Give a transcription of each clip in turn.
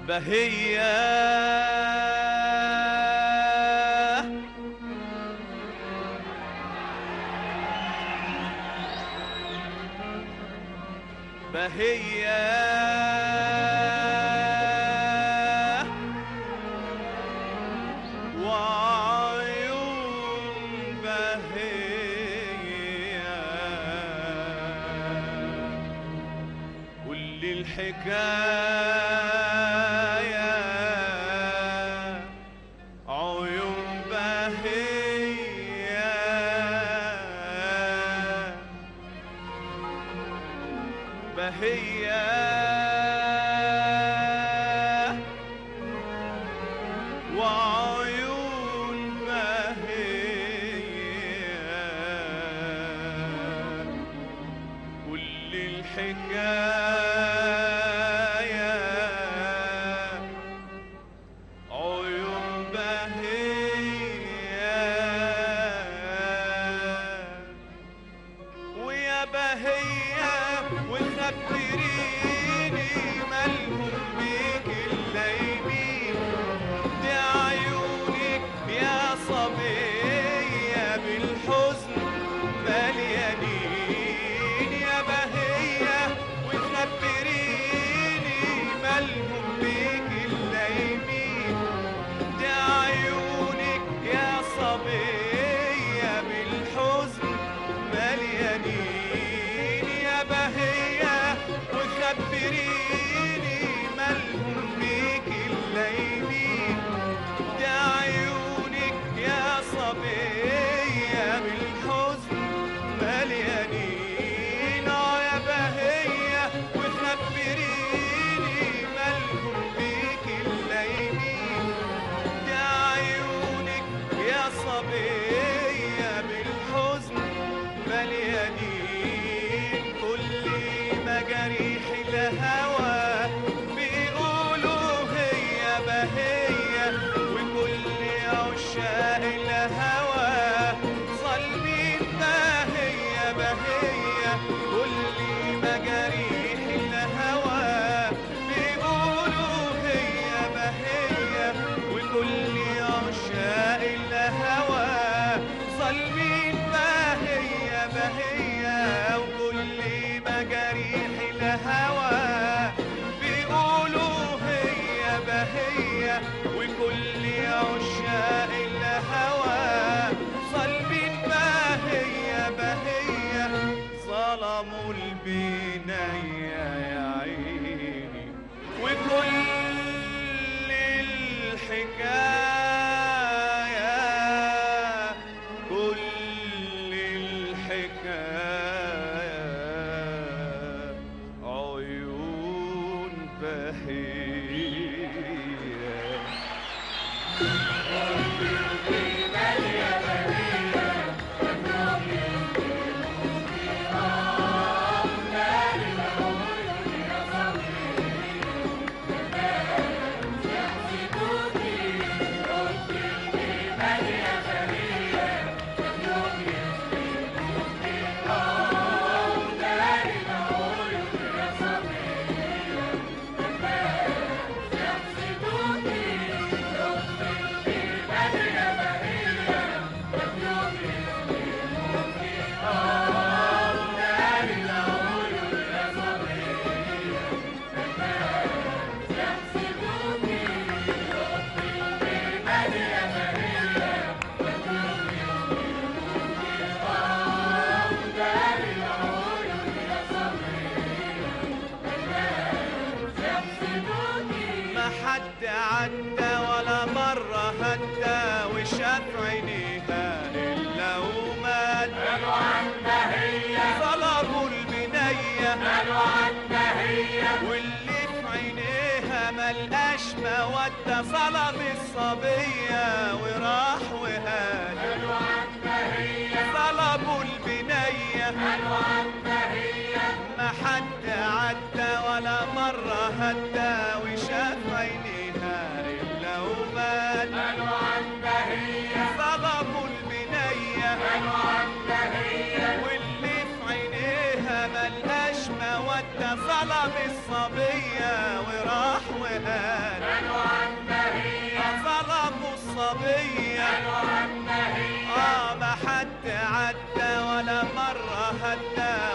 بهية بهية وعيون بهية كل الحكاية عيون بهية بهية وعيون بهية كل الحكاية عيون بهية ويا بهية وخبريني مالهم بيك الليمين دي عيونك يا صبية بالحزن مليانين يا بهية وخبريني مالهم بيك الليمين دي عيونك يا صبية بالحزن مليانين يا بهية وخبريني مالهم بيك الليمين دي عيونك يا صبية بالحزن مليانين اه يا بهية وخبريني مالهم بيك الليمين دي عيونك يا صبية بالحزن مليانين كل مجاريح الهوى بيقولوا هي بهية وكل عشاق الهوى صلبين بهية بهية كل مجاريح الهوى بيقولوا هي بهية وكل عشاق الهوى صلبين بهية بهية وكل مجاريح الهوى بيقولوا هي بهية وكل عشاق الهوى صلبين بهية بهية ظلموا البناية يا عيني وكل الحكاية كل الحكاية عيون بهية ما حد عدى ولا مرة هدى وشاف عينيها إلا ومات قالوا عن بهية ظلموا البنية قالوا عن بهية واللي في عينيها ملقاش مودة ظلم الصبية وراح وهاد قالوا عن بهية ظلموا البنية قالوا عن بهية ما حد عدى ولا مرة هدى وشاف عينيها إلا ومات قالوا عن بهية ظلموا البنية قالوا عن بهية واللي في عينيها ملقاش مودة ظلم الصبية وراح وقال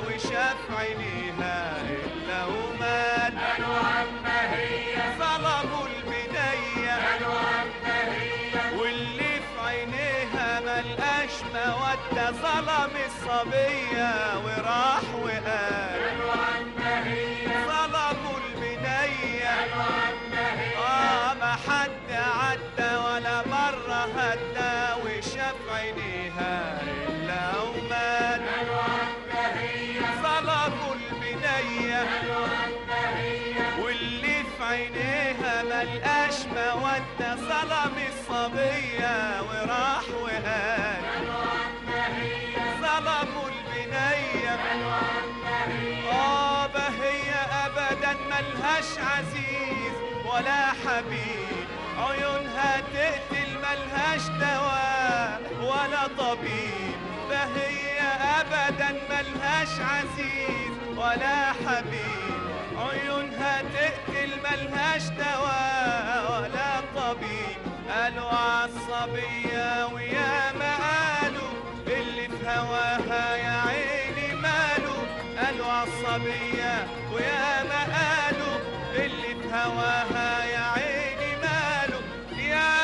وشاف عينيها إلا ومات قالوا عما هي ظلموا البنية قالوا عما هي واللي في عينيها ملقاش مودة ظلم الصبية وراح وقال قالوا عما هي ظلموا البنية قالوا عما هي آه ما حد عدى ولا مرة هدى وشاف عينيها إلا ومات قالوا عما هي ظلموا البنية قالوا عما هي واللي في عينيها ملقاش مودة ظلم الصبية وراح وقال قالوا عما هي ظلموا البنية قالوا عما هي آه هي أبدا ملهاش عزيز ولا حبيب عيونها تقتل ملهاش دواء ولا طبيب فهي أبدا ملهاش عزيز ولا حبيب عيونها تقتل ملهاش دواء ولا طبيب قالوا عالصبية ويا ما قالوا اللي في هواها يا عيني ماله قالوا عالصبية ويا ما قالوا اللي في هواها يا عيني ماله يا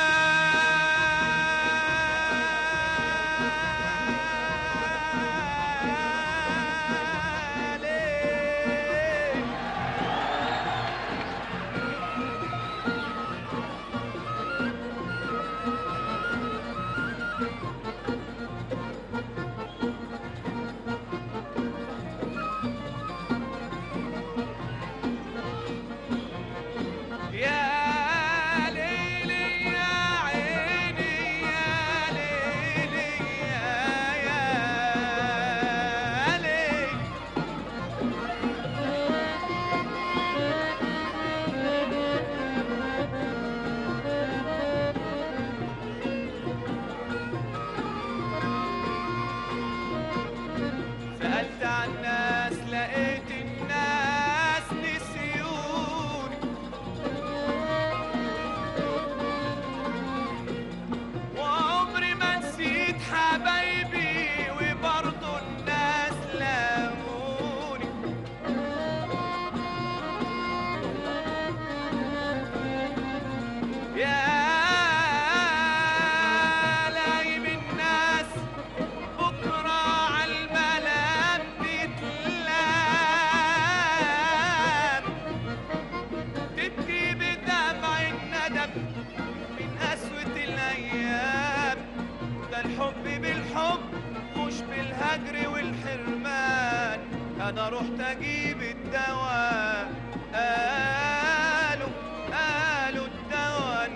ليل يا ليلي يا عيني يا ليلي يا يا ليلي سألت عن الناس لقيت الناس نسيوني وعمري ما نسيت حبايبي وبرضه الناس لاموني يا لايم الناس بكرة عالملام بتلام تبكي بدمع الندم من قسوة الأيام ده الحب بالحب مش بالهجر والحرمان أنا رحت أجيب الدواء قالوا قالوا الدواء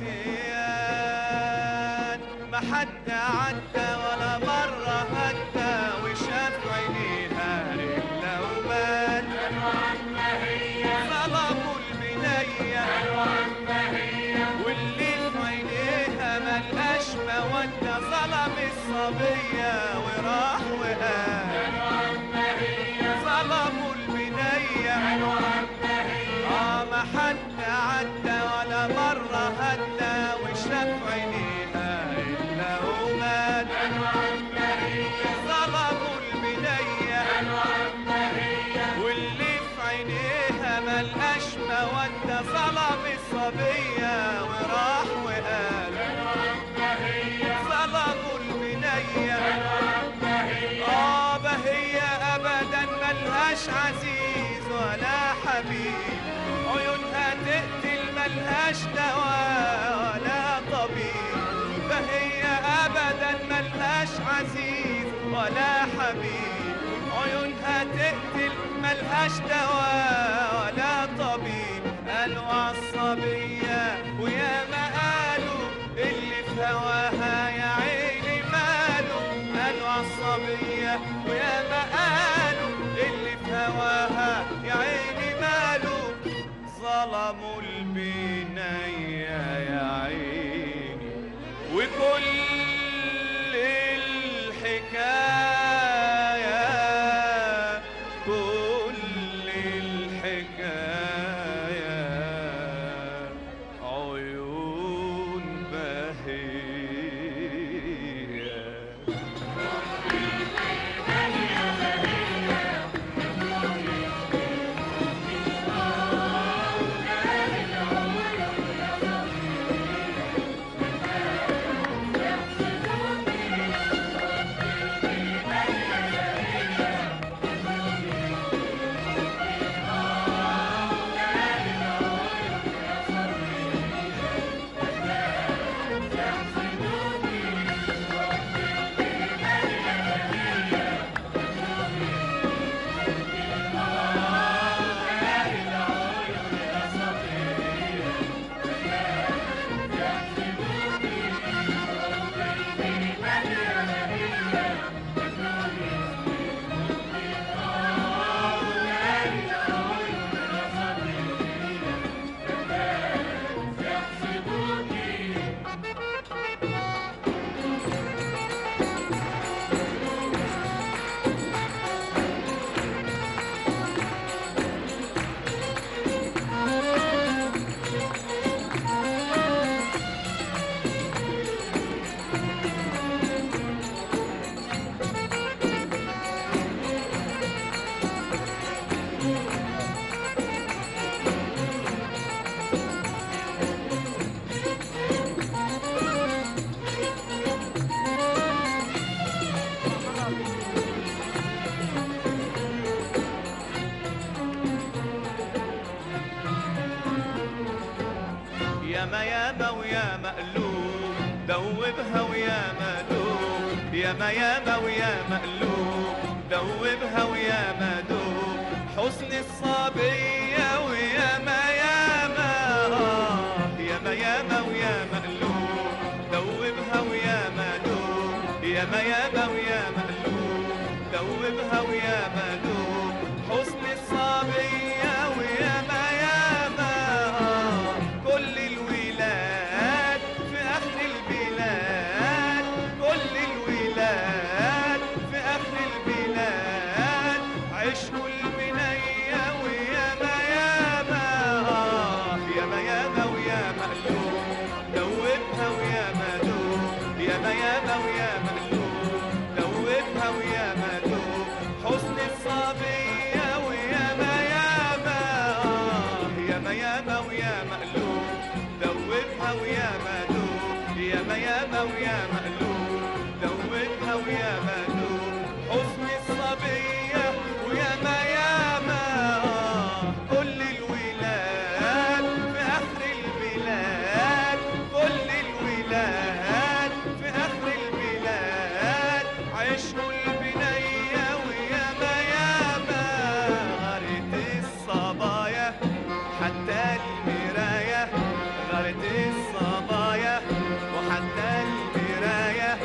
النسيان ما حد عدى ولا مرة هدى وشاف عينيها إلا ومات قالوا عما هي ظلموا البنية قالوا عما هي واللي في عينيها ملقاش مودة ظلم الصبية وراح وقال قالوا عما هي ظلموا البنية قالوا عما هي اه ما حد عدى ولا مرة هدى وشاف عينيها إلا ومات قالوا عما هي ظلموا البنية قالوا عما هي واللي في عينيها ملقاش مودة ظلم الصبية وراح وقال قالوا عما هي ظلموا البنية قالوا عما هي آه هي أبدا ملهاش عزيز ولا حبيب عيونها تقتل ملهاش دواء ولا طبيب فهي أبدا ملهاش عزيز ولا حبيب عيونها تقتل ملهاش دواء ولا طبيب قالوا عالصبية ويا ما قالوا اللي في هواها يا عيني ماله قالوا عالصبية ويا ما قالوا اللي في هواها يا عيني ماله ظلموا البنية يا عيني وكل الحكاية كل الحكاية عيون بهية ويا مقلوب دوبها ويا مدوب ياما ياما ويا مقلوب دوبها ويا مدوب حسن الصبية وياما ياما آه ياما ياما ويا مقلوب دوبها ويا مدوب ياما ياما ويا مقلوب دوبها ويا مدوب حسن الصبية وياما ياما آه كل الولاد في آخر البلاد كل الولاد في آخر البلاد عشقوا البنية وياما ياما آه ياما ياما ويا مقلوب دوبها ويا مدوب ياما ياما ويا مقلوب دوبها ويا مدوب حسن الصبية وياما ياما آه ياما ياما ويا مقلوب دوبها ويا مدوب ياما ياما ويا مقلوب دوبها ويا مدوب حسن الصبية وياما ياما آه كل الولاد في آخر البلاد كل الولاد في آخر البلاد عشقوا البنية وياما ياما غارت الصبايا حتى المراية غارت الصبايا وحتى المراية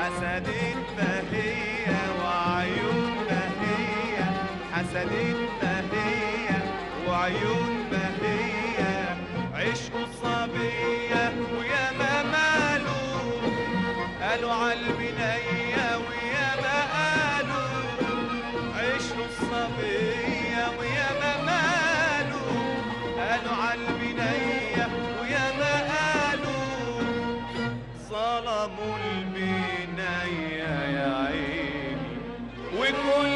حسدتنا هي وعيوننا هي حسدتنا هي وعيوننا هي عشقوا الصبية وياما مالوا قالوا عالبنية وياما قالوا عشقوا الصبية وياما مالوا قالوا عالبنية وياما قالوا ظلموا البنية يا عيني وكل